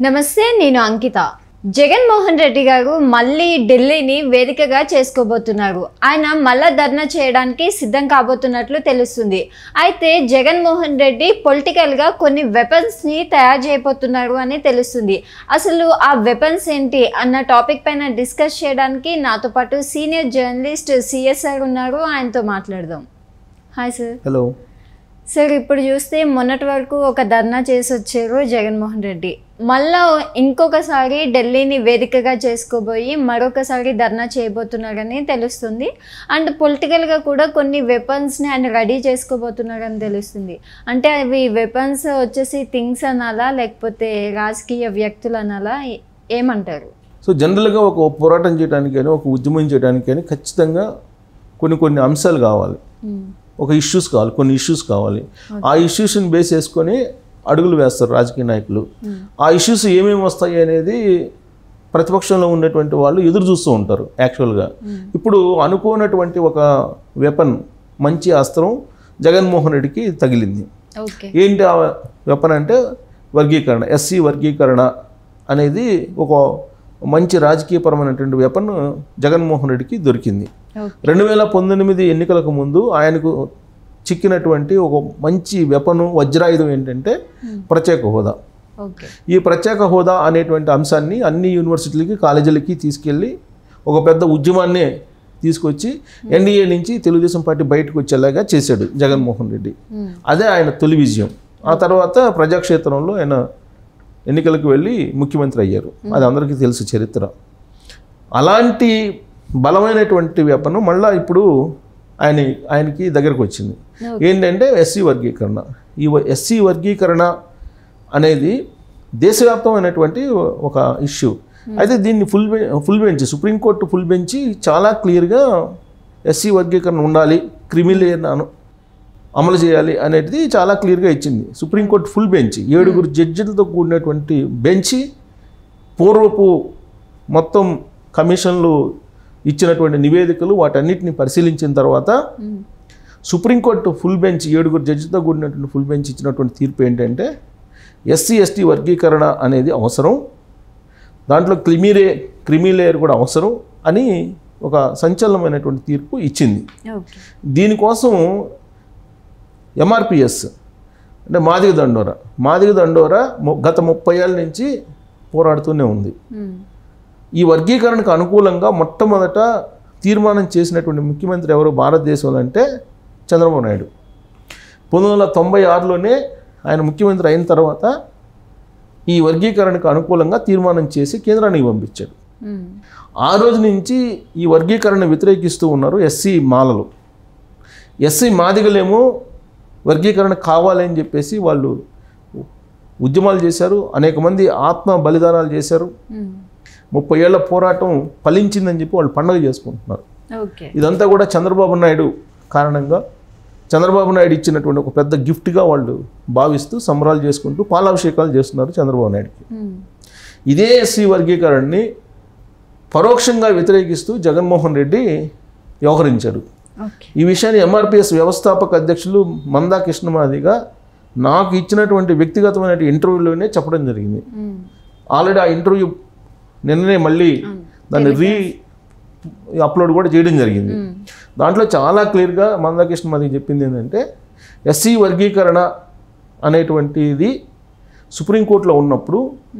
నమస్తే నేను అంకిత జగన్మోహన్ రెడ్డి గారు మళ్ళీ ఢిల్లీని వేదికగా చేసుకోబోతున్నారు ఆయన మళ్ళా ధర్నా చేయడానికి సిద్ధం కాబోతున్నట్లు తెలుస్తుంది అయితే జగన్మోహన్ రెడ్డి పొలిటికల్గా కొన్ని వెపన్స్ని తయారు చేయబోతున్నారు అని తెలుస్తుంది అసలు ఆ వెపన్స్ ఏంటి అన్న టాపిక్ పైన డిస్కస్ చేయడానికి నాతో పాటు సీనియర్ జర్నలిస్ట్ సిఎస్ఆర్ ఉన్నారు ఆయనతో మాట్లాడదాం హాయ్ సార్ హలో సార్ ఇప్పుడు చూస్తే మొన్నటి వరకు ఒక ధర్నా చేసి వచ్చారు జగన్మోహన్ రెడ్డి మళ్ళా ఇంకొకసారి ఢిల్లీని వేదికగా చేసుకోబోయి మరొకసారి ధర్నా చేయబోతున్నారని తెలుస్తుంది అండ్ పొలిటికల్గా కూడా కొన్ని వెపన్స్ని ఆయన రెడీ చేసుకోబోతున్నారని తెలుస్తుంది అంటే అవి వెపన్స్ వచ్చేసి థింగ్స్ అనాలా లేకపోతే రాజకీయ వ్యక్తులు అనాలా ఏ- ఏమంటారు సో జనరల్గా ఒక పోరాటం చేయడానికి కానీ ఒక ఉద్యమం చేయడానికి కానీ ఖచ్చితంగా కొన్ని కొన్ని అంశాలు కావాలి ఒక ఇష్యూస్ కావాలి కొన్ని ఇష్యూస్ కావాలి ఆ ఇష్యూస్ని బేస్ చేసుకొని అడుగులు వేస్తారు రాజకీయ నాయకులు ఆ ఇష్యూస్ ఏమేమి వస్తాయి అనేది ప్రతిపక్షంలో ఉన్నటువంటి వాళ్ళు ఎదురు చూస్తూ ఉంటారు యాక్చువల్గా ఇప్పుడు అనుకోనటువంటి ఒక వెపన్ మంచి అస్త్రం జగన్మోహన్ రెడ్డికి తగిలింది ఓకే ఏంటి ఆ వెపన్ అంటే వర్గీకరణ ఎస్సీ వర్గీకరణ అనేది ఒక మంచి రాజకీయపరమైనటువంటి వెపన్ జగన్మోహన్ రెడ్డికి దొరికింది ఓకే రెండు వేల పంతొమ్మిది ఎన్నికలకు ముందు ఆయనకు చిక్కినటువంటి ఒక మంచి వెపను వజ్రాయుధం ఏంటంటే ప్రత్యేక హోదా ఓకే ఈ ప్రత్యేక హోదా అనేటువంటి అంశాన్ని అన్ని యూనివర్సిటీలకి కాలేజీలకి తీసుకెళ్ళి ఒక పెద్ద ఉద్యమాన్నే తీసుకొచ్చి ఎన్డీఏ నుంచి తెలుగుదేశం పార్టీ బయటకు వచ్చేలాగా చేశాడు జగన్మోహన్ రెడ్డి అదే ఆయన తొలి విజయం ఆ తర్వాత ప్రజాక్షేత్రంలో ఆయన ఎన్నికలకు వెళ్ళి ముఖ్యమంత్రి అయ్యారు అది అందరికీ తెలుసు చరిత్ర అలాంటి బలమైనటువంటి వెపను మళ్ళా ఇప్పుడు ఆయన ఆయనకి దగ్గరకు వచ్చింది ఏంటంటే ఎస్సీ వర్గీకరణ ఈ ఎస్సీ వర్గీకరణ అనేది దేశవ్యాప్తమైనటువంటి ఒక ఇష్యూ అయితే దీన్ని ఫుల్ బె full bench supreme court full bench చాలా క్లియర్గా ఎస్సీ వర్గీకరణ ఉండాలి క్రిమిలేయర్ అను అమలు చేయాలి అనేది చాలా క్లియర్గా ఇచ్చింది సుప్రీంకోర్టు ఫుల్ బెంచ్ ఏడుగురు జడ్జిలతో కూడినటువంటి బెంచి పూర్వపు మొత్తం కమిషన్లు ఇచ్చినటువంటి నివేదికలు వాటన్నిటిని పరిశీలించిన తర్వాత సుప్రీంకోర్టు ఫుల్ బెంచ్ ఏడుగురు జడ్జితో కూడినటువంటి ఫుల్ బెంచ్ ఇచ్చినటువంటి తీర్పు ఏంటంటే ఎస్సీ ఎస్టీ వర్గీకరణ అనేది అవసరం దాంట్లో క్రిమిరే క్రిమిలేయర్ కూడా అవసరం అని ఒక సంచలనమైనటువంటి తీర్పు ఇచ్చింది ఓకే దీనికోసం ఎంఆర్పిఎస్ అంటే మాదిగ దండోరా మాదిగ దండోరా ము- గత ముప్పై ఏళ్ళ నుంచి పోరాడుతూనే ఉంది ఈ వర్గీకరణకు అనుకూలంగా మొట్టమొదట తీర్మానం చేసినటువంటి ముఖ్యమంత్రి ఎవరు భారతదేశంలో అంటే చంద్రబాబు నాయుడు పంతొమ్మిది వందల తొంభై ఆరులోనే ఆయన ముఖ్యమంత్రి అయిన తర్వాత ఈ వర్గీకరణకు అనుకూలంగా తీర్మానం చేసి కేంద్రానికి పంపించాడు ఆ రోజు నుంచి ఈ వర్గీకరణ వ్యతిరేకిస్తూ ఉన్నారు ఎస్సీ మాలలు ఎస్సీ మాదిగలేమో వర్గీకరణ కావాలి అని చెప్పేసి వాళ్ళు ఉద్యమాలు చేశారు అనేక మంది ఆత్మ బలిదానాలు చేశారు ముప్పై ఏళ్ల పోరాటం ఫలించిందని చెప్పి వాళ్ళు పండగ చేసుకుంటున్నారు ఓకే ఇదంతా కూడా చంద్రబాబు నాయుడు కారణంగా చంద్రబాబు నాయుడు ఇచ్చినటువంటి ఒక పెద్ద గిఫ్ట్గా వాళ్ళు భావిస్తూ సంబరాలు చేసుకుంటూ పాలాభిషేకాలు చేస్తున్నారు చంద్రబాబు నాయుడుకి ఇదే ఎస్సీ వర్గీకరణని పరోక్షంగా వ్యతిరేకిస్తూ జగన్మోహన్ రెడ్డి వ్యవహరించాడు ఓకే ఈ విషయాన్ని ఎంఆర్పిఎస్ వ్యవస్థాపక అధ్యక్షులు మందా కృష్ణమాదిగా నాకు ఇచ్చినటువంటి వ్యక్తిగతమైన ఇంటర్వ్యూలోనే చెప్పడం జరిగింది ఆల్రెడీ ఆ ఇంటర్వ్యూ నిన్ననే మళ్ళీ దాన్ని రీ అప్లోడ్ కూడా చేయడం జరిగింది దాంట్లో చాలా క్లియర్గా మందాకృష్ణ మాది చెప్పింది ఏంటంటే ఎస్సీ వర్గీకరణ అనేటువంటిది సుప్రీంకోర్టులో ఉన్నప్పుడు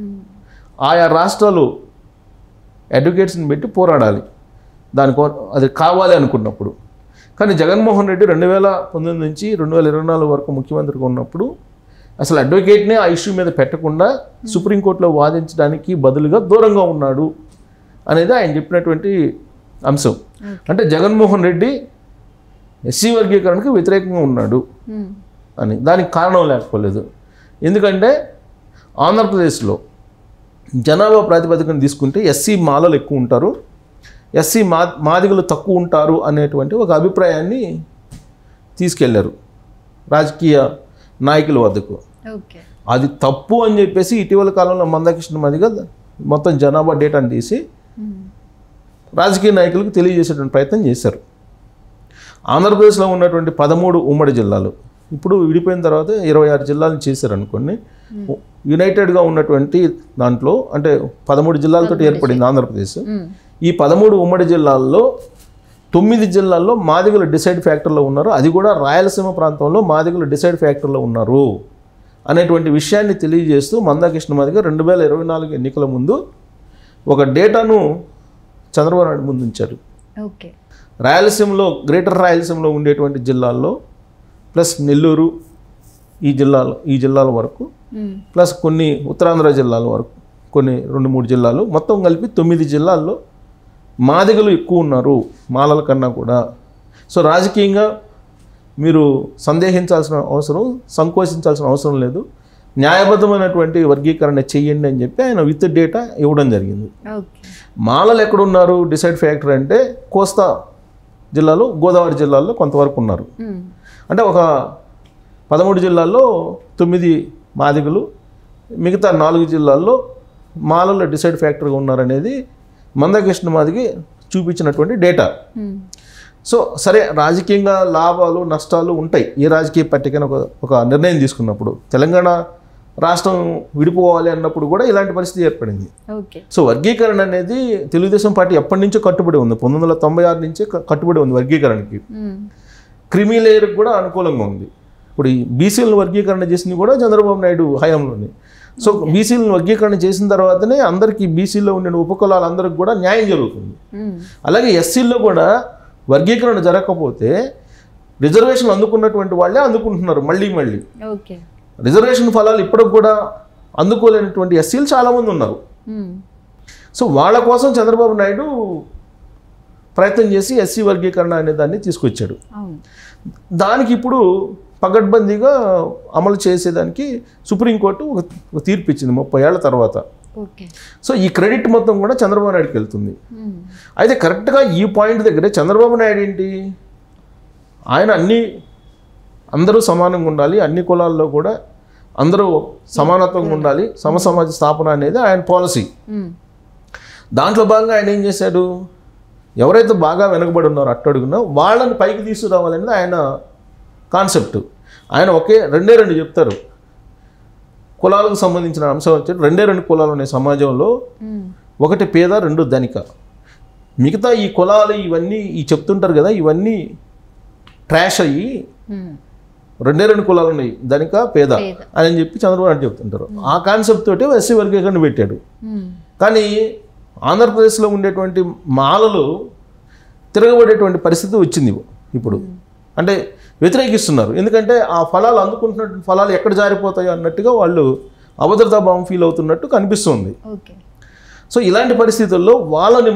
ఆయా రాష్ట్రాలు అడ్వకేట్స్ని పెట్టి పోరాడాలి దానికో అది కావాలి అనుకున్నప్పుడు కానీ జగన్మోహన్ రెడ్డి రెండు వేల పంతొమ్మిది నుంచి రెండు వేల ఇరవై నాలుగు వరకు ముఖ్యమంత్రిగా ఉన్నప్పుడు అసలు అడ్వకేట్నే ఆ ఇష్యూ మీద పెట్టకుండా సుప్రీంకోర్టులో వాదించడానికి బదులుగా దూరంగా ఉన్నాడు అనేది ఆయన చెప్పినటువంటి అంశం అంటే జగన్మోహన్ రెడ్డి ఎస్సీ వర్గీకరణకు వ్యతిరేకంగా ఉన్నాడు అని దానికి కారణం లేకపోలేదు ఎందుకంటే ఆంధ్రప్రదేశ్లో జనాభా ప్రాతిపదికన తీసుకుంటే ఎస్సీ మాలలు ఎక్కువ ఉంటారు ఎస్సీ మా మాదిగలు తక్కువ ఉంటారు అనేటువంటి ఒక అభిప్రాయాన్ని తీసుకెళ్లారు రాజకీయ నాయకుల వద్దకు ఓకే అది తప్పు అని చెప్పేసి ఇటీవల కాలంలో మందకృష్ణ మాదిగా మొత్తం జనాభా డేటాను తీసి రాజకీయ నాయకులకు తెలియజేసేటువంటి ప్రయత్నం చేశారు ఆంధ్రప్రదేశ్లో ఉన్నటువంటి పదమూడు ఉమ్మడి జిల్లాలు ఇప్పుడు విడిపోయిన తర్వాత ఇరవై ఆరు జిల్లాలను చేశారు అనుకోండి యునైటెడ్గా ఉన్నటువంటి దాంట్లో అంటే పదమూడు జిల్లాలతో ఏర్పడింది ఆంధ్రప్రదేశ్ మ్మ్. ఈ పదమూడు ఉమ్మడి జిల్లాల్లో తొమ్మిది జిల్లాల్లో మాదిగలు డిసైడ్ ఫ్యాక్టర్లో ఉన్నారు అది కూడా రాయలసీమ ప్రాంతంలో మాదిగలు డిసైడ్ ఫ్యాక్టర్లో ఉన్నారు అనేటువంటి విషయాన్ని తెలియజేస్తూ మందాకృష్ణ మాదిగ రెండు వేల ఇరవై నాలుగు ఎన్నికల ముందు ఒక డేటాను చంద్రబాబు నాయుడు ముందు ఉంచారు ఓకే రాయలసీమలో గ్రేటర్ రాయలసీమలో ఉండేటువంటి జిల్లాల్లో ప్లస్ నెల్లూరు ఈ జిల్లాలో ఈ జిల్లాల వరకు మ్మ్. ప్లస్ కొన్ని ఉత్తరాంధ్ర జిల్లాల వరకు కొన్ని రెండు మూడు జిల్లాలు మొత్తం కలిపి తొమ్మిది జిల్లాల్లో మాదిగలు ఎక్కువ ఉన్నారు మాలల కన్నా కూడా సో రాజకీయంగా మీరు సందేహించాల్సిన అవసరం సంకోచించాల్సిన అవసరం లేదు న్యాయబద్ధమైనటువంటి వర్గీకరణ చెయ్యండి అని చెప్పి ఆయన విత్ డేటా ఇవ్వడం జరిగింది ఓకే మాలలు ఎక్కడున్నారు డిసైడ్ ఫ్యాక్టర్ అంటే కోస్తా జిల్లాలో గోదావరి జిల్లాల్లో కొంతవరకు ఉన్నారు మ్మ్. అంటే ఒక పదమూడు జిల్లాల్లో తొమ్మిది మాదిగలు మిగతా నాలుగు జిల్లాల్లో మాలల్లో డిసైడ్ ఫ్యాక్టర్గా ఉన్నారనేది మందకృష్ణ మాదిగి చూపించినటువంటి డేటా మ్మ్. సో సరే రాజకీయంగా లాభాలు నష్టాలు ఉంటాయి ఏ రాజకీయ పట్టికైనా ఒక ఒక నిర్ణయం తీసుకున్నప్పుడు తెలంగాణ రాష్ట్రం విడిపోవాలి అన్నప్పుడు కూడా ఇలాంటి పరిస్థితి ఏర్పడింది ఓకే సో వర్గీకరణ అనేది తెలుగుదేశం పార్టీ ఎప్పటి నుంచో కట్టుబడి ఉంది పంతొమ్మిది వందల తొంభై ఆరు నుంచే క- కట్టుబడి ఉంది వర్గీకరణకి మ్మ్. క్రిమి లేయర్కి కూడా అనుకూలంగా ఉంది ఇప్పుడు ఈ బీసీలను వర్గీకరణ చేసింది కూడా చంద్రబాబు నాయుడు హయాంలోనే సో బీసీలను వర్గీకరణ చేసిన తర్వాతనే అందరికీ బీసీలో ఉండే ఉపకులాలందరికీ కూడా న్యాయం జరుగుతుంది మ్మ్. అలాగే ఎస్సీల్లో కూడా వర్గీకరణ జరగకపోతే రిజర్వేషన్ అందుకున్నటువంటి వాళ్ళే అందుకుంటున్నారు మళ్ళీ మళ్ళీ ఓకే రిజర్వేషన్ ఫలాలు ఇప్పటికి కూడా అందుకోలేనటువంటి ఎస్సీలు చాలామంది ఉన్నారు మ్మ్. సో వాళ్ళ కోసం చంద్రబాబు నాయుడు ప్రయత్నం చేసి ఎస్సీ వర్గీకరణ అనే దాన్ని తీసుకొచ్చాడు అవును దానికి ఇప్పుడు పగడ్బందీగా అమలు చేసేదానికి సుప్రీంకోర్టు ఒక ఒక తీర్పు ఇచ్చింది ముప్పై ఏళ్ల తర్వాత ఓకే సో ఈ క్రెడిట్ మొత్తం కూడా చంద్రబాబు నాయుడుకి వెళ్తుంది మ్మ్. అయితే కరెక్ట్గా ఈ పాయింట్ దగ్గరే చంద్రబాబు నాయుడు ఏంటి ఆయన అన్ని అందరూ సమానంగా ఉండాలి అన్ని కులాల్లో కూడా అందరూ సమానత్వంగా ఉండాలి సమసమాజ స్థాపన అనేది ఆయన పాలసీ మ్మ్. దాంట్లో భాగంగా ఆయన ఏం చేశాడు ఎవరైతే బాగా వెనకబడి ఉన్నారో అట్టడుగునో వాళ్ళని పైకి తీసుకురావాలనేది ఆయన కాన్సెప్ట్ ఆయన ఒకే రెండే రెండు చెప్తారు కులాలకు సంబంధించిన అంశం వచ్చి రెండే రెండు కులాలు ఉన్నాయి సమాజంలో మ్మ్. ఒకటి పేద రెండు ధనిక మిగతా ఈ కులాలు ఇవన్నీ ఈ చెప్తుంటారు కదా ఇవన్నీ ట్రాష్ అయ్యి మ్మ్. రెండే రెండు కులాలు ఉన్నాయి ధనిక పేద పేద. అని చెప్పి చంద్రబాబు నాయుడు చెప్తుంటారు ఆ కాన్సెప్ట్ తోటి ఎస్సీ వర్గీకరణ పెట్టాడు మ్మ్. కానీ ఆంధ్రప్రదేశ్లో ఉండేటువంటి మాలలు తిరగబడేటువంటి పరిస్థితి వచ్చింది ఇప్పుడు అంటే వ్యతిరేకిస్తున్నారు ఎందుకంటే ఆ ఫలాలు అందుకుంటున్నటువంటి ఫలాలు ఎక్కడ జారిపోతాయో అన్నట్టుగా వాళ్ళు అభద్రతా భావం ఫీల్ అవుతున్నట్టు కనిపిస్తుంది ఓకే సో ఇలాంటి పరిస్థితుల్లో వాళ్ళని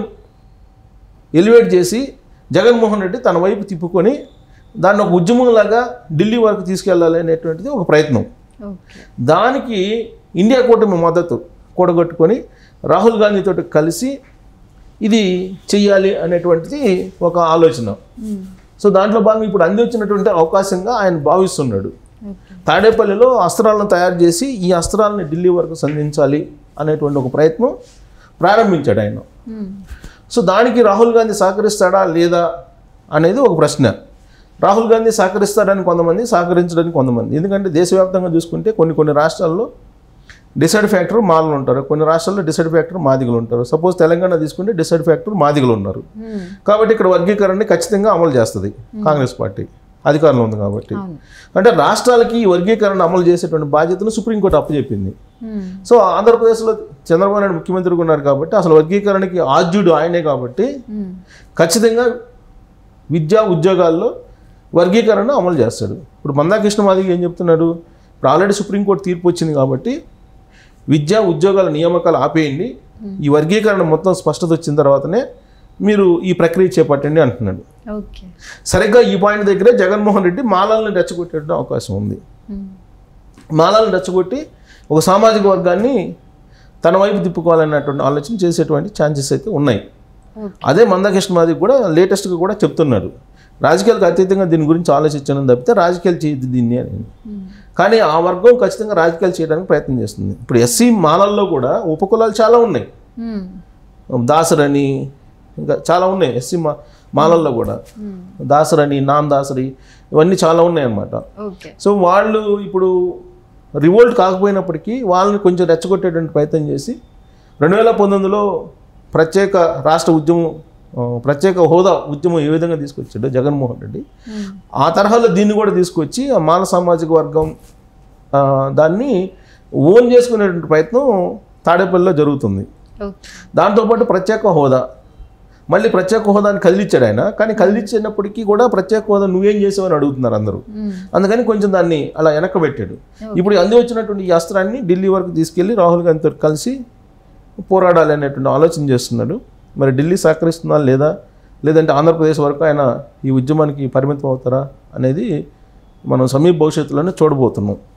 ఎలివేట్ చేసి జగన్మోహన్ రెడ్డి తన వైపు తిప్పుకొని దాన్ని ఒక ఉద్యమంలాగా ఢిల్లీ వరకు తీసుకెళ్ళాలి అనేటువంటిది ఒక ప్రయత్నం ఓకే దానికి ఇండియా కూటమి మద్దతు కూడగట్టుకొని రాహుల్ గాంధీతో కలిసి ఇది చెయ్యాలి అనేటువంటిది ఒక ఆలోచన మ్మ్. సో దాంట్లో భాగంగా ఇప్పుడు అంది వచ్చినటువంటి అవకాశంగా ఆయన భావిస్తున్నాడు ఓకే తాడేపల్లిలో అస్త్రాలను తయారు చేసి ఈ అస్త్రాలను ఢిల్లీ వరకు సంధించాలి అనేటువంటి ఒక ప్రయత్నం ప్రారంభించాడు ఆయన మ్మ్. సో దానికి రాహుల్ గాంధీ సహకరిస్తాడా లేదా అనేది ఒక ప్రశ్న రాహుల్ గాంధీ సహకరిస్తాడని కొంతమంది సహకరించడానికి కొంతమంది ఎందుకంటే దేశవ్యాప్తంగా చూసుకుంటే కొన్ని కొన్ని రాష్ట్రాల్లో డిసైడ్ ఫ్యాక్టర్ మాలలు ఉంటారు కొన్ని రాష్ట్రాల్లో డిసైడ్ ఫ్యాక్టర్ మాదిగలు ఉంటారు సపోజ్ తెలంగాణ తీసుకుంటే డిసైడ్ ఫ్యాక్టర్ మాదిగలు ఉన్నారు మ్మ్. కాబట్టి ఇక్కడ వర్గీకరణని ఖచ్చితంగా అమలు చేస్తుంది కాంగ్రెస్ పార్టీ అధికారంలో ఉంది కాబట్టి అవును అంటే రాష్ట్రాలకి ఈ వర్గీకరణ అమలు చేసేటువంటి బాధ్యతను సుప్రీంకోర్టు అప్పచెప్పింది మ్మ్. సో ఆంధ్రప్రదేశ్లో చంద్రబాబు నాయుడు ముఖ్యమంత్రిగా ఉన్నారు కాబట్టి అసలు వర్గీకరణకి ఆద్యుడు ఆయనే కాబట్టి మ్మ్. ఖచ్చితంగా విద్యా ఉద్యోగాల్లో వర్గీకరణ అమలు చేస్తాడు ఇప్పుడు మందాకృష్ణ మాదిగ ఏం చెప్తున్నాడు ఇప్పుడు ఆల్రెడీ సుప్రీంకోర్టు తీర్పు వచ్చింది కాబట్టి విద్యా ఉద్యోగాల నియామకాలు ఆపేయండి ఈ వర్గీకరణ మొత్తం స్పష్టత వచ్చిన తర్వాతనే మీరు ఈ ప్రక్రియ చేపట్టండి అంటున్నాడు ఓకే సరిగ్గా ఈ పాయింట్ దగ్గరే జగన్మోహన్ రెడ్డి మాలల్ని రెచ్చగొట్టే అవకాశం ఉంది మ్మ్. మాలల్ని రెచ్చగొట్టి ఒక సామాజిక వర్గాన్ని తన వైపు తిప్పుకోవాలన్నటువంటి ఆలోచన చేసేటువంటి ఛాన్సెస్ అయితే ఉన్నాయి ఓకే అదే మందకృష్ణ మాది కూడా లేటెస్ట్గా కూడా చెప్తున్నాడు రాజకీయాలకు అతీతంగా దీని గురించి ఆలోచించడం తప్పితే రాజకీయాలు చేయదు దీన్ని అని మ్మ్. కానీ ఆ వర్గం ఖచ్చితంగా రాజకీయాలు చేయడానికి ప్రయత్నం చేస్తుంది ఇప్పుడు ఎస్సీ మాలల్లో కూడా ఉపకులాలు చాలా ఉన్నాయి మ్మ్. దాసరని ఇంకా చాలా ఉన్నాయి ఎస్సీ మా మాలల్లో కూడా దాసరని నాన్ దాసరి ఇవన్నీ చాలా ఉన్నాయి అన్నమాట ఓకే సో వాళ్ళు ఇప్పుడు రివోల్ట్ కాకపోయినప్పటికీ వాళ్ళని కొంచెం రెచ్చగొట్టేటువంటి ప్రయత్నం చేసి రెండు వేల పంతొమ్మిదిలో ప్రత్యేక రాష్ట్ర ఉద్యమం ఆ, ప్రత్యేక హోదా ఉద్యమం ఏ విధంగా తీసుకొచ్చాడు జగన్మోహన్ రెడ్డి ఆ తరహాలో దీన్ని కూడా తీసుకొచ్చి ఆ మాల సామాజిక వర్గం ఆ, దాన్ని ఓన్ చేసుకునేటువంటి ప్రయత్నం తాడేపల్లిలో జరుగుతుంది ఓకే దాంతోపాటు ప్రత్యేక హోదా మళ్ళీ ప్రత్యేక హోదాని కదిలిచ్చాడు ఆయన కానీ కదిలిచ్చినప్పటికీ కూడా ప్రత్యేక హోదా నువ్వేం చేసావని అడుగుతున్నారు అందరూ అందుకని కొంచెం దాన్ని అలా వెనకబెట్టాడు ఇప్పుడు అంది వచ్చినటువంటి ఈ అస్త్రాన్ని ఢిల్లీ వరకు తీసుకెళ్లి రాహుల్ గాంధీతో కలిసి పోరాడాలి అనేటువంటి ఆలోచన చేస్తున్నాడు మరి ఢిల్లీ సహకరిస్తుందా లేదా లేదంటే ఆంధ్రప్రదేశ్ వరకు ఆయన ఈ ఉద్యమానికి పరిమితం అవుతారా అనేది మనం సమీప భవిష్యత్తులోనే చూడబోతున్నాం